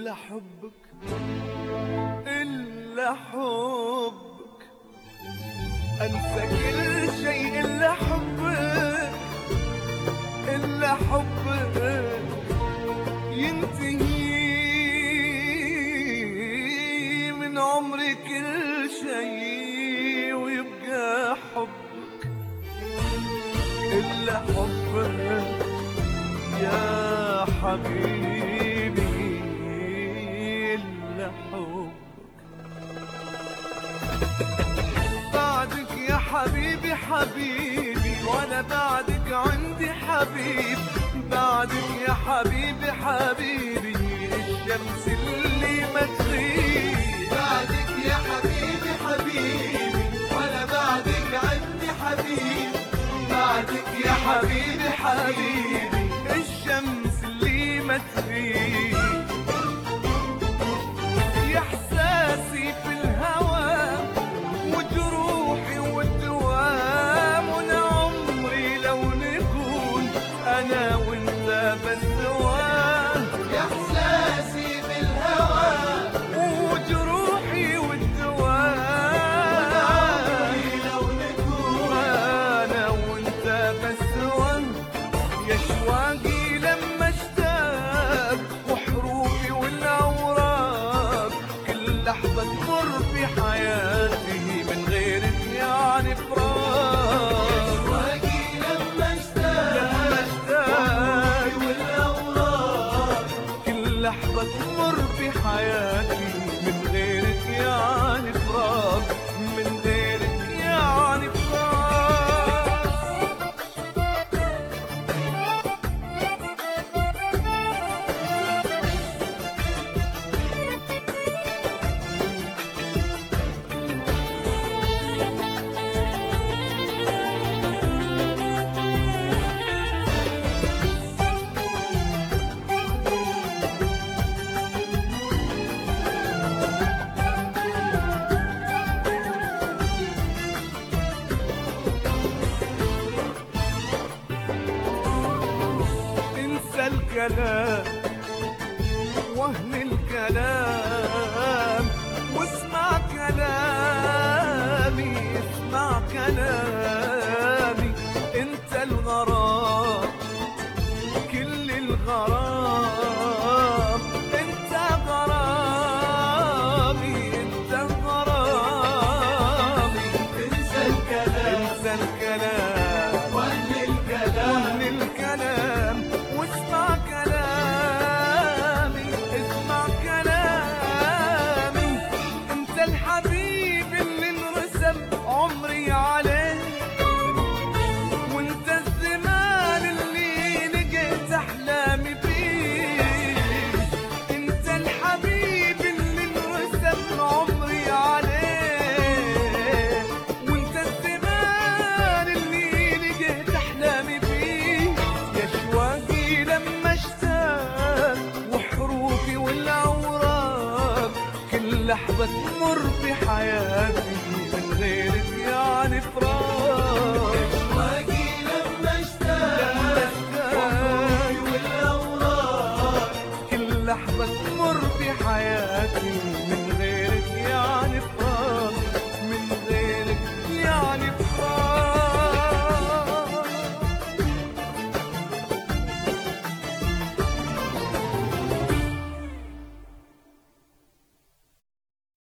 إلا حبك إلا حبك أنسى كل شيء إلا حبك إلا حبك ينتهي من عمري كل شيء ويبقى حبك إلا حبك يا حبيبي إلا حبك بعدك يا حبيبي حبيبي وانا بعدك عندي حبيب بعدك يا حبيبي حبيبي الشمس اللي ما تغيب بعدك يا حبيبي حبيبي وانا بعدك عندي حبيب بعدك يا حبيبي حبيبي الشمس اللي ما تغيب يا احساسي في الهوى وجروحي والدوام وانا عمري لو نكون انا وانت بس سوا يا احساسي بالهوى وجروحي والدوام عمري لو نكون انا وانت بس سوا يا شواقي لما اشتاق وحروفي والاوراق كل لحظه تمر في حياتي من غيرك يعني فراق واجي لما اشتاق لما اشتاق والاوراق كل لحظة تمر في حياتي من غيرك يعني فراق من غيرك يعني فراق انسى الكلام وهن الكلام واسمع كلامي اسمع كلامي انت الغرام كل الغرام انت غرامي انت غرامي انسى الكلام انسى الكلام وهن الكلام وهن الكلام واسمع كلامي اسمع كلامي انت الحبيب اللي انرسم عمري عليه وانت الزمان اللي لقيت احلامي فيه انت الحبيب اللي انرسم عمري عليه وانت الزمان اللي لقيت احلامي فيه يا شواقي لما اشتاق وحروفي والاوراق كل لحظه تمر في حياتي من غيرك يعني فراق واجي لما اشتاق لما اشتاق وحروفي والاوراق كل لحظة تمر في حياتي من غيرك يعني فراق من